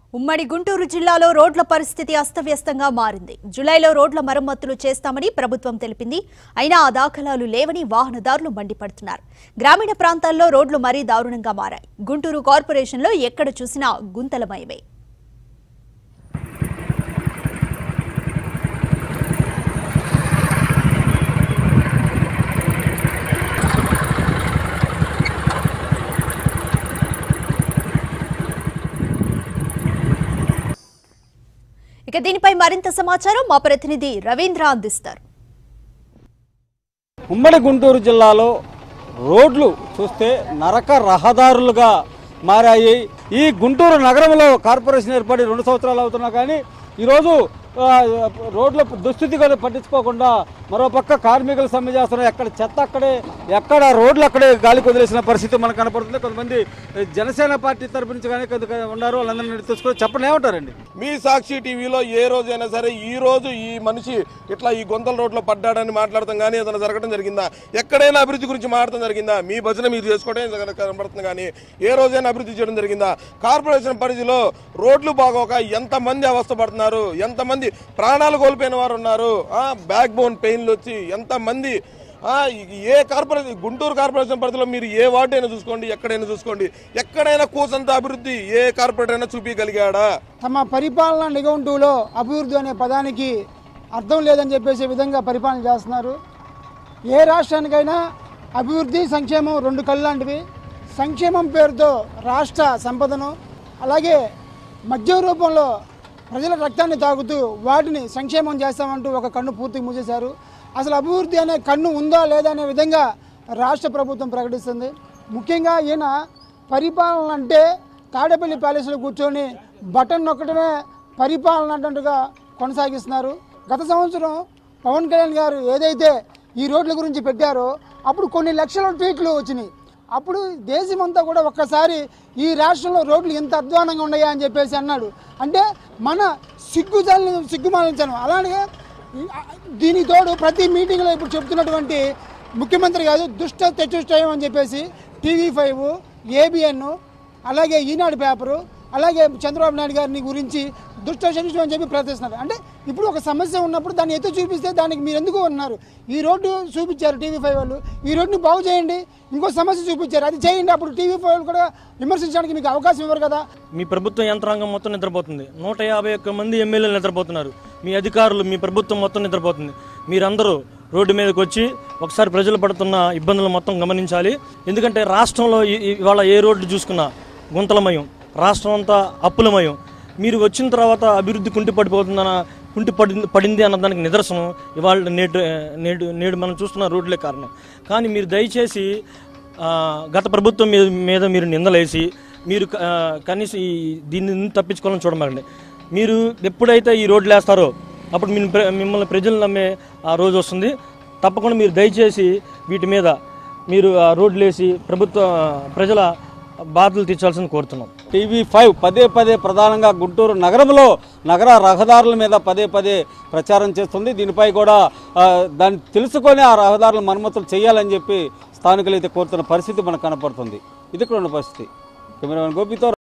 ఉమ్మడి గుంటూరు జిల్లాలో రోడ్ల పరిస్థితి అస్తవ్యస్తంగా మారింది జులైలో రోడ్ల మరమ్మతులు చేస్తామని ప్రభుత్వం తెలిపింది అయినా ఆ దాఖలాలు లేవని వాహనదారులు మండిపడుతున్నారు గ్రామీణ ప్రాంతాల్లో రోడ్లు మరీ దారుణంగా మారాయి గుంటూరు కార్పొరేషన్లో ఎక్కడ చూసినా గుంతలమయమే ఇక దీనిపై మరింత సమాచారం మా ప్రతినిధి రవీంద్ర అందిస్తారు ఉమ్మడి గుంటూరు జిల్లాలో రోడ్లు చూస్తే నరక రహదారులుగా మారాయి ఈ గుంటూరు నగరంలో కార్పొరేషన్ ఏర్పడి రెండు సంవత్సరాలు అవుతున్నా కానీ ఈరోజు ఆ, రోడ్ల దుస్థితి కూడా పట్టించుకోకుండా మరోపక్క కార్మికులు సమ్మె చేస్తున్నారు ఎక్కడ చెత్త అక్కడే ఎక్కడ రోడ్లు అక్కడే గాలి కుదిలేసిన పరిస్థితి మనకు కనపడుతుంది కొంతమంది జనసేన పార్టీ తరపు నుంచి కానీ కొంత ఉన్నారు వాళ్ళందరినీ తీసుకొని చెప్పండి ఏమంటారండి మీ సాక్షి టీవీలో ఏ రోజైనా సరే ఈ రోజు ఈ మనిషి ఇట్లా ఈ గొంతల రోడ్లో పడ్డాడని మాట్లాడటం కానీ ఏదైనా జరగడం జరిగిందా ఎక్కడైనా అభివృద్ధి గురించి మాట్లాడటం జరిగిందా మీ భజన మీరు చేసుకోవడం జరగ- కనబడుతుంది కానీ ఏ రోజైనా అభివృద్ధి చేయడం జరిగిందా కార్పొరేషన్ పరిధిలో రోడ్లు బాగోక ఎంతమంది అవస్థ పడుతున్నారు ఎంతమంది ప్రాణాలు కోల్పోయిన వారు ఉన్నారు బ్యాక్ బోన్ పెయిన్లు వచ్చి ఎంతమంది ఆ, ఏ కార్పొరేషన్ గుంటూరు కార్పొరేషన్ పరిధిలో మీరు ఏ వార్డు అయినా చూసుకోండి ఎక్కడైనా చూసుకోండి ఎక్కడైనా కూసంత అభివృద్ధి ఏ కార్పొరేట్ అయినా చూపించగలిగాడా తమ పరిపాలన నిఘంటువులో అభివృద్ధి అనే పదానికి అర్థం లేదని చెప్పేసే విధంగా పరిపాలన చేస్తున్నారు ఏ రాష్ట్రానికైనా అభివృద్ధి సంక్షేమం రెండు కళ్ళు లాంటివి సంక్షేమం పేరుతో రాష్ట్ర సంపదను అలాగే మద్యం రూపంలో ప్రజల రక్తాన్ని తాగుతూ వాటిని సంక్షేమం చేస్తామంటూ ఒక కన్ను పూర్తిగా మూసేశారు అసలు అభివృద్ధి అనే కన్ను ఉందా లేదా అనే విధంగా రాష్ట్ర ప్రభుత్వం ప్రకటిస్తుంది ముఖ్యంగా ఈయన పరిపాలన అంటే తాడేపల్లి ప్యాలెస్లో కూర్చొని బటన్ నొక్కడమే పరిపాలన అన్నట్టుగా కొనసాగిస్తున్నారు గత సంవత్సరం పవన్ కళ్యాణ్ గారు ఏదైతే ఈ రోడ్ల గురించి పెట్టారో అప్పుడు కొన్ని లక్షల ట్వీట్లు వచ్చినాయి అప్పుడు దేశమంతా కూడా ఒక్కసారి ఈ రాష్ట్రంలో రోడ్లు ఎంత అధ్వానంగా ఉన్నాయా అని చెప్పేసి అన్నాడు అంటే మన సిగ్గుజాలను సిగ్గుమాలించాను అలానే ఈ- దీనికి తోడు ప్రతి మీటింగ్లో ఇప్పుడు చెప్తున్నటువంటి ముఖ్యమంత్రి కాదు దుష్ట తెచ్చుష్టయం అని చెప్పేసి టీవీ ఫైవ్ ఏబిఎన్ అలాగే ఈనాడు పేపరు అలాగే చంద్రబాబు నాయుడు గారిని గురించి దుష్ట చరిత్రం అని చెప్పి ప్రవర్తిస్తున్నారు అంటే ఇప్పుడు ఒక సమస్య ఉన్నప్పుడు దాన్ని ఎత్తు చూపిస్తే దానికి మీరు ఎందుకు ఉన్నారు ఈ రోడ్డు చూపించారు టీవీ ఫైవ్ వాళ్ళు ఈ రోడ్డుని బాగు చేయండి ఇంకో సమస్య చూపించారు అది చేయండి అప్పుడు టీవీ ఫైవ్ వాళ్ళు కూడా విమర్శించడానికి మీకు అవకాశం ఇవ్వరు కదా మీ ప్రభుత్వ యంత్రాంగం మొత్తం నిద్రపోతుంది నూట యాభై ఒక్క మంది ఎమ్మెల్యేలు నిద్రపోతున్నారు మీ అధికారులు మీ ప్రభుత్వం మొత్తం నిద్రపోతుంది మీరందరూ రోడ్డు మీదకి వచ్చి ఒకసారి ప్రజలు పడుతున్న ఇబ్బందులు మొత్తం గమనించాలి ఎందుకంటే రాష్ట్రంలో ఈ- ఈ- ఇవాళ ఏ రోడ్డు చూసుకున్నా గుంతలమయం రాష్ట్రం అంతా అప్పులమయం మీరు వచ్చిన తర్వాత అభివృద్ధి కుంటి పడిపోతుందన్న కుంటి పడి పడింది అన్న దానికి నిదర్శనం ఇవాళ నేడు నేడు నేడు మనం చూస్తున్న రోడ్లే కారణం కానీ మీరు దయచేసి ఆ, గత ప్రభుత్వం మీద మీద మీరు నిందలేసి మీరు క- ఆ, కనీసం ఈ దీన్ని నుంచి తప్పించుకోవాలని చూడమండి మీరు ఎప్పుడైతే ఈ రోడ్లు వేస్తారో అప్పుడు మీ మిమ్మల్ని ప్రజలు నమ్మే ఆ రోజు వస్తుంది తప్పకుండా మీరు దయచేసి వీటి మీద మీరు ఆ రోడ్లు వేసి ప్రభుత్వ ప్రజల బాధలు తీర్చాల్సింది కోరుతున్నాం టీవీ ఫైవ్ పదే పదే ప్రధానంగా గుంటూరు నగరంలో నగర రహదారుల మీద పదే పదే ప్రచారం చేస్తుంది దీనిపై కూడా ఆ, దాన్ని తెలుసుకొని ఆ రహదారుల మరమ్మతులు చేయాలని చెప్పి స్థానికులు అయితే కోరుతున్న పరిస్థితి మనకు కనపడుతుంది ఇది ఇక్కడ ఉన్న పరిస్థితి కెమెరామెన్ గోపితో